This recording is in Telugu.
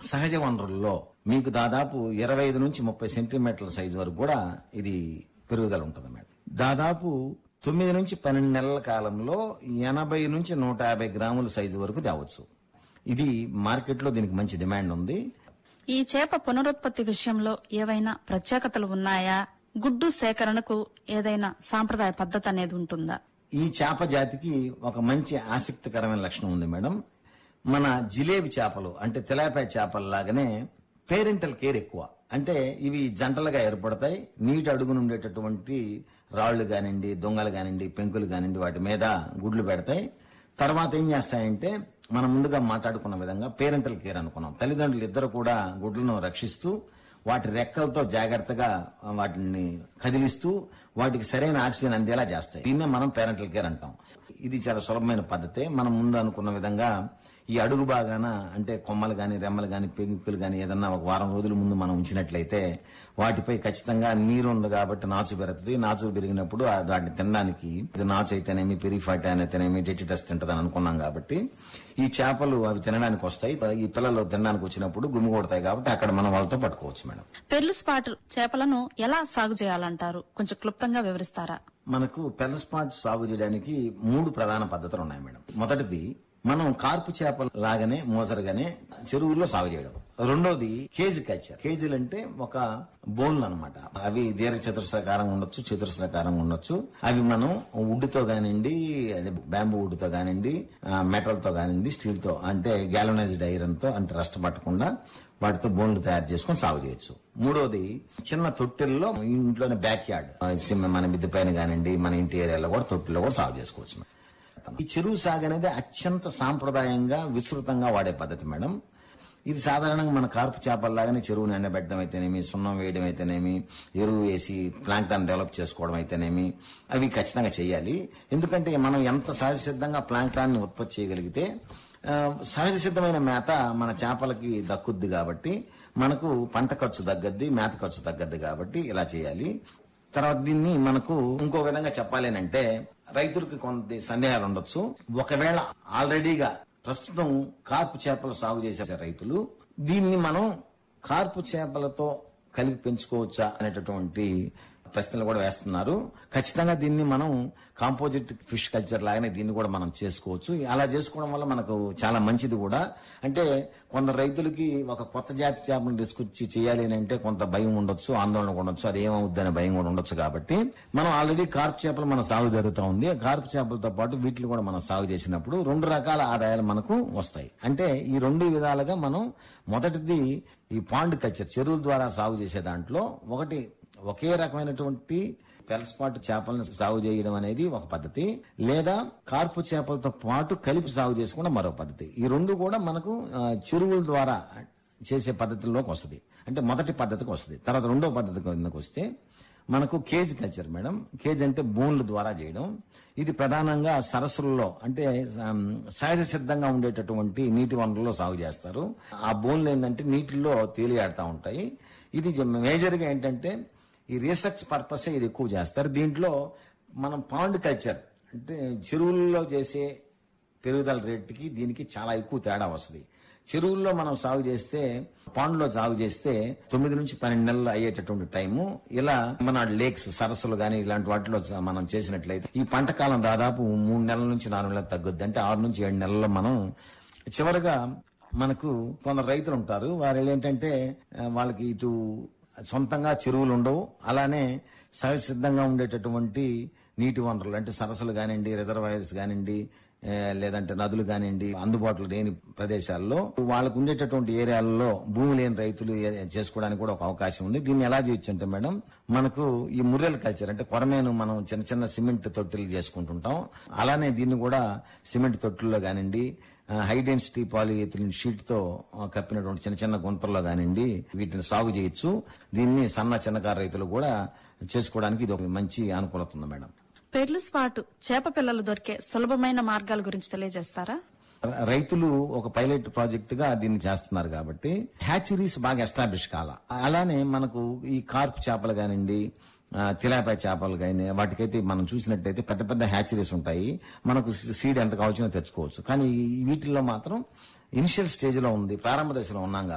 సహజ వనరుల్లో మీకు దాదాపు ఇరవై ఐదు నుంచి ముప్పై సెంటీమీటర్ల సైజు వరకు కూడా ఇది పెరుగుదల ఉంటుంది మేడం దాదాపు తొమ్మిది నుంచి పన్నెండు నెలల కాలంలో ఎనభై నుంచి నూట యాభై గ్రాముల సైజు వరకు తేవచ్చు ఇది మార్కెట్లో దీనికి మంచి డిమాండ్ ఉంది ఈ చేప పునరుత్పత్తి విషయంలో ఏవైనా ప్రత్యేకతలు ఉన్నాయా గుడ్డు సేకరణకు ఏదైనా సాంప్రదాయ పద్ధతి అనేది ఉంటుందా ఈ చేప జాతికి ఒక మంచి ఆసక్తికరమైన లక్షణం ఉంది మేడం మన జిలేబి చేపలు అంటే తెలాపాయ చేపల లాగానే పేరెంటల్ కేర్ ఎక్కువ అంటే ఇవి జంటలుగా ఏర్పడతాయి నీటి అడుగున ఉండేటటువంటి రాళ్లు కానివ్వండి దొంగలు కానివ్వండి పెంకులు కానివ్వండి వాటి మీద గుడ్లు పెడతాయి తర్వాత ఏం చేస్తాయంటే మనం ముందుగా మాట్లాడుకున్న విధంగా పేరెంటల్ కేర్ అనుకున్నాం తల్లిదండ్రులు ఇద్దరు కూడా గుడ్లను రక్షిస్తూ వాటి రెక్కలతో జాగ్రత్తగా వాటిని కదిలిస్తూ వాటికి సరైన ఆక్సిజన్ అందేలా చేస్తాయి దీన్నే మనం పేరెంటల్ కేర్ అంటాం ఇది చాలా సులభమైన పద్ధతే మనం ముందు అనుకున్న విధంగా ఈ అడుగు బాగాన అంటే కొమ్మలు గాని రెమ్మలు గాని పెంకులు గాని ఏదన్నా ఒక వారం రోజుల ముందు మనం ఉంచినట్లయితే వాటిపై ఖచ్చితంగా నీరు ఉంది కాబట్టి నాచు పెరుగుతుంది నాచు పెరిగినప్పుడు ఆ వాటిని తినడానికి ఇది నాచు అయితేనేమి పెరిఫాట్ అయితేనేమి డెటిటస్ తింటదని అనుకున్నాం కాబట్టి ఈ చేపలు అవి తినడానికి వస్తాయి ఈ పిల్లలు తినడానికి వచ్చినప్పుడు గుమ్మి కొడతాయి కాబట్టి అక్కడ మనం వాళ్ళతో పట్టుకోవచ్చు మేడం పెర్లు స్పాట్ చేపలను ఎలా సాగు చేయాలంటారు కొంచెం క్లుప్తంగా వివరిస్తారా మనకు పెద్ద స్పాట్ సాగు చేయడానికి మూడు ప్రధాన పద్ధతులు ఉన్నాయి మేడం మొదటిది మనం కార్పు చేపల లాగానే మోసరుగానే చెరువుల్లో సాగు చేయడం రెండోది కేజీ కల్చర్ కేజీలు అంటే ఒక బోన్లు అన్నమాట అవి దీర్ఘ చతురస్రాకారం ఉండొచ్చు చతురస్రాకారం ఉండొచ్చు అవి మనం వుడ్తో కానివ్వండి అదే బ్యాంబూ వుడ్తో కానివ్వండి మెటల్ తో కానివ్వండి స్టీల్ తో అంటే గ్యాలనైజ్డ్ ఐరన్ తో అంటే రస్ట్ పట్టకుండా వాటితో బోన్లు తయారు చేసుకొని సాగు చేయొచ్చు మూడోది చిన్న తొట్టెల్లో ఇంట్లోనే బ్యాక్ యార్డ్ మన మిద్దె పైన కానివ్వండి మన ఇంటి ఏరియాలో కూడా తొట్టెల్లో కూడా సాగు చేసుకోవచ్చు ఈ చెరువు సాగు అనేది అత్యంత సాంప్రదాయంగా విస్తృతంగా వాడే పద్ధతి మేడం ఇది సాధారణంగా మన కార్పు చేపల్లాగానే చెరువుని ఎండబెట్టడం అయితేనేమి సున్నం వేయడం అయితేనేమి ఎరువు వేసి ప్లాంక్టాన్ డెవలప్ చేసుకోవడం అయితేనేమి అవి ఖచ్చితంగా చేయాలి ఎందుకంటే మనం ఎంత సహజ సిద్ధంగా ప్లాంక్టాన్ని ఉత్పత్తి చేయగలిగితే ఆ, సహజ సిద్ధమైన మేత మన చేపలకి దక్కుద్ది కాబట్టి మనకు పంట ఖర్చు తగ్గద్ది మేత ఖర్చు తగ్గద్ది కాబట్టి ఇలా చేయాలి తర్వాత దీన్ని మనకు ఇంకో విధంగా చెప్పాలి అంటే రైతులకి కొంత సందేహాలు ఉండొచ్చు ఒకవేళ ఆల్రెడీగా ప్రస్తుతం కార్పు చేపలు సాగు చేసే రైతులు దీన్ని మనం కార్పు చేపలతో కలిపి పెంచుకోవచ్చా అనేటటువంటి ప్రశ్నలు కూడా వేస్తున్నారు ఖచ్చితంగా దీన్ని మనం కాంపోజిట్ ఫిష్ కల్చర్ లాగానే దీన్ని కూడా మనం చేసుకోవచ్చు అలా చేసుకోవడం వల్ల మనకు చాలా మంచిది కూడా అంటే కొందరు రైతులకి ఒక కొత్త జాతి చేపలను తీసుకొచ్చి చేయాలి అని అంటే కొంత భయం ఉండొచ్చు ఆందోళన కూడా ఉండొచ్చు అది ఏమవుద్ది అనే భయం కూడా ఉండొచ్చు కాబట్టి మనం ఆల్రెడీ కార్ప్ చేపలు మన సాగు జరుగుతూ ఉంది కార్ప్ చేపలతో పాటు వీటిని కూడా మనం సాగు చేసినప్పుడు రెండు రకాల ఆదాయాలు మనకు వస్తాయి అంటే ఈ రెండు విధాలుగా మనం మొదటిది ఈ పాండ్ కల్చర్ చెరువుల ద్వారా సాగు చేసే దాంట్లో ఒకటి ఒకే రకమైనటువంటి పెల్స్పాట్ చేపలను సాగు చేయడం అనేది ఒక పద్ధతి లేదా కార్పు చేపలతో పాటు కలిపి సాగు చేసుకోవడం మరో పద్ధతి ఈ రెండు కూడా మనకు ఆ, చెరువుల ద్వారా చేసే పద్ధతుల్లోకి వస్తుంది అంటే మొదటి పద్ధతికి వస్తుంది తర్వాత రెండో పద్ధతి కిందకు వస్తే మనకు కేజ్ కల్చర్ మేడం కేజ్ అంటే బోన్ల ద్వారా చేయడం ఇది ప్రధానంగా సరస్సుల్లో అంటే ఆమ్, సహజ సిద్ధంగా ఉండేటటువంటి నీటి వనరుల్లో సాగు చేస్తారు ఆ బోన్లు ఏంటంటే నీటిలో తేలియాడుతూ ఉంటాయి ఇది మేజర్ గా ఏంటంటే ఈ రీసెర్చ్ పర్పసే ఇది ఎక్కువ చేస్తారు దీంట్లో మనం పాండ్ కల్చర్ అంటే చెరువుల్లో చేసే పెరుగుదల రేటుకి దీనికి చాలా ఎక్కువ తేడా వస్తుంది చెరువుల్లో మనం సాగు చేస్తే పాండ్లో సాగు చేస్తే తొమ్మిది నుంచి పన్నెండు నెలలు అయ్యేటటువంటి టైము ఇలా మన లేక్స్ సరస్సులు గాని ఇలాంటి వాటిలో స- మనం చేసినట్లయితే ఈ పంట కాలం దాదాపు మూడు నెలల నుంచి నాలుగు నెలలు తగ్గుద్ది అంటే ఆరు నుంచి ఏడు నెలల్లో మనం చివరగా మనకు కొందరు రైతులు ఉంటారు వారు ఏంటంటే ఆ, వాళ్ళకి ఇటు సొంతంగా చెరువులు ఉండవు అలానే సహజ సిద్ధంగా ఉండేటటువంటి నీటి వనరులు అంటే సరస్సులు కానివ్వండి రిజర్వాయర్స్ కానివ్వండి ఆ, లేదంటే నదులు కానివ్వండి అందుబాటులో లేని ప్రదేశాల్లో వాళ్ళకు ఉండేటటువంటి ఏరియాలలో భూమి లేని రైతులు ఏ- చేసుకోవడానికి కూడా ఒక అవకాశం ఉంది దీన్ని ఎలా చేయొచ్చు అంటే మేడం మనకు ఈ ముర్రెల్ కల్చర్ అంటే కొరమేను మనం చిన్న చిన్న సిమెంట్ తొట్టిలు చేసుకుంటుంటాం అలానే దీన్ని కూడా సిమెంట్ తొట్టుల్లో కానివ్వండి హై డెన్సిటీ పాలిఎథిలిన్ షీట్ తో ఆ, కప్పినటువంటి చిన్న చిన్న గుంతల్లో కానివ్వండి వీటిని సాగు చేయొచ్చు దీన్ని సన్న చిన్నకారు రైతులు కూడా చేసుకోవడానికి ఇది ఒక మంచి అనుకూలత ఉంది మేడం పెర్లు స్పాట్ చేప పిల్లలు దొరికే సులభమైన మార్గాల గురించి తెలియజేస్తారా ర- రైతులు ఒక పైలట్ ప్రాజెక్ట్ గా దీన్ని చేస్తున్నారు కాబట్టి హ్యాచరీస్ బాగా ఎస్టాబ్లిష్ కాల అలానే మనకు ఈ కార్ప్ చేపలు కానివ్వండి ఆ, తిలాపాయ చేపలు కానీ వాటికైతే మనం చూసినట్టయితే పెద్ద పెద్ద హ్యాచరీస్ ఉంటాయి మనకు సీడ్ ఎంత కావచ్చునో తెచ్చుకోవచ్చు కానీ ఈ- వీటిల్లో మాత్రం ఇనిషియల్ స్టేజ్ లో ఉంది ప్రారంభ దశలో ఉన్నాం కాబట్టి